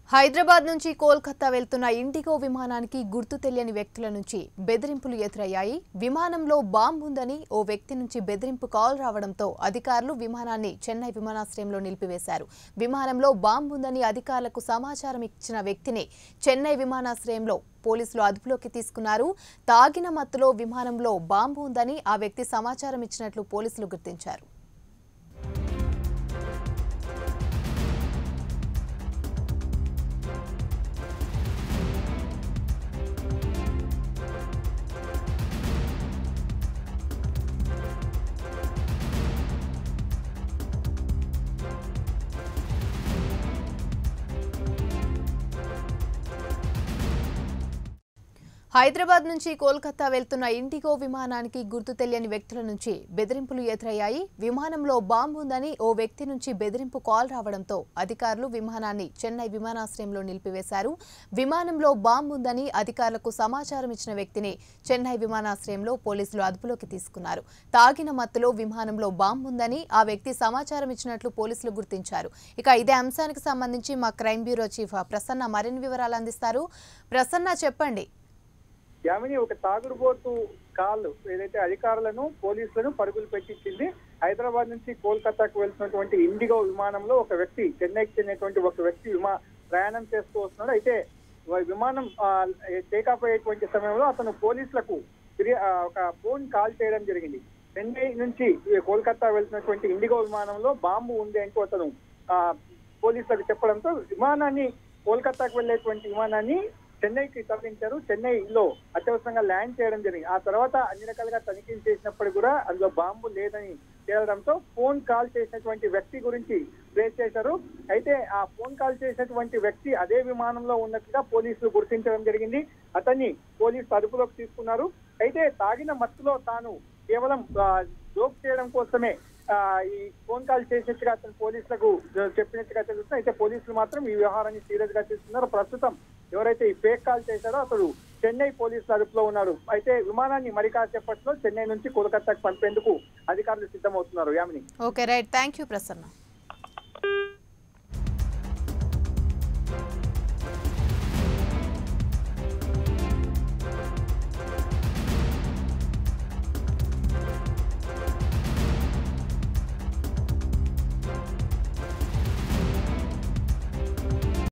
హైదరాబాద్ నుంచి కోల్కతా వెళ్తున్న ఇండిగో విమానానికి గుర్తు తెలియని వ్యక్తుల నుంచి బెదిరింపులు ఎదురయ్యాయి విమానంలో బాంబు ఉందని ఓ వ్యక్తి నుంచి బెదిరింపు కాల్ రావడంతో అధికారులు విమానాన్ని చెన్నై విమానాశ్రయంలో నిలిపివేశారు విమానంలో బాంబు ఉందని అధికారులకు సమాచారం ఇచ్చిన వ్యక్తిని చెన్నై విమానాశ్రయంలో పోలీసులు అదుపులోకి తీసుకున్నారు తాగిన మత్తులో విమానంలో బాంబు ఉందని ఆ వ్యక్తి సమాచారం ఇచ్చినట్లు పోలీసులు గుర్తించారు హైదరాబాద్ నుంచి కోల్కతా వెళ్తున్న ఇండిగో విమానానికి గుర్తు తెలియని వ్యక్తుల నుంచి బెదిరింపులు ఎదురయ్యాయి విమానంలో బాంబు ఉందని ఓ వ్యక్తి నుంచి బెదిరింపు కాల్ రావడంతో అధికారులు విమానాన్ని చెన్నై విమానాశ్రయంలో నిలిపివేశారు విమానంలో బాంబు ఉందని అధికారులకు సమాచారం ఇచ్చిన వ్యక్తిని చెన్నై విమానాశ్రయంలో పోలీసులు అదుపులోకి తీసుకున్నారు తాగిన మత్తులో విమానంలో బాంబు ఉందని ఆ వ్యక్తి సమాచారం ఇచ్చినట్లు పోలీసులు గుర్తించారు ఇక ఇదే అంశానికి సంబంధించి మా క్రైమ్ బ్యూరో చీఫ్ ప్రసన్న మరిన్ని వివరాలు అందిస్తారు ప్రసన్న చెప్పండి యామిని ఒక తాగుడుబోతు కాల్ ఏదైతే అధికారులను పోలీసులను పరుగులు పెట్టించింది హైదరాబాద్ నుంచి కోల్కతాకు వెళ్తున్నటువంటి ఇండిగో విమానంలో ఒక వ్యక్తి చెన్నైకి చెందినటువంటి ఒక వ్యక్తి విమా ప్రయాణం చేస్తూ వస్తున్నాడు అయితే వ- విమానం టేకాఫ్ అయ్యేటువంటి సమయంలో అతను పోలీసులకు ఫిర్యా- ఆ, ఒక ఫోన్ కాల్ చేయడం జరిగింది చెన్నై నుంచి ఈ కోల్కతా వెళ్తున్నటువంటి ఇండిగో విమానంలో బాంబు ఉంది అంటూ అతను ఆ, పోలీసులకు చెప్పడంతో విమానాన్ని కోల్కతాకు వెళ్ళేటువంటి విమానాన్ని చెన్నైకి తరలించారు చెన్నైలో అత్యవసరంగా ల్యాండ్ చేయడం జరిగింది ఆ తర్వాత అన్ని రకాలుగా తనిఖీలు చేసినప్పుడు కూడా అందులో బాంబు లేదని తేలడంతో ఫోన్ కాల్ చేసినటువంటి వ్యక్తి గురించి ట్రేస్ చేశారు అయితే ఆ ఫోన్ కాల్ చేసినటువంటి వ్యక్తి అదే విమానంలో ఉన్నట్లుగా పోలీసులు గుర్తించడం జరిగింది అతన్ని పోలీసులు అదుపులోకి తీసుకున్నారు అయితే తాగిన మత్తులో తాను కేవలం ఆ, జోక్ చేయడం కోసమే ఆ, ఈ ఫోన్ కాల్ చేసినట్టుగా అతను పోలీసులకు చెప్పినట్టుగా తెలుస్తుంది అయితే పోలీసులు మాత్రం ఈ వ్యవహారాన్ని సీరియస్ గా తీసుకున్నారు ప్రస్తుతం ఎవరైతే ఈ ఫేక్ కాల్ చేశారో అతడు చెన్నై పోలీసుల అదుపులో ఉన్నారు అయితే విమానాన్ని మరి కాసేపట్లో చెన్నై నుంచి కోల్కతాకు పంపేందుకు అధికారులు సిద్ధమవుతున్నారు Yamini okay right thank you Prasanna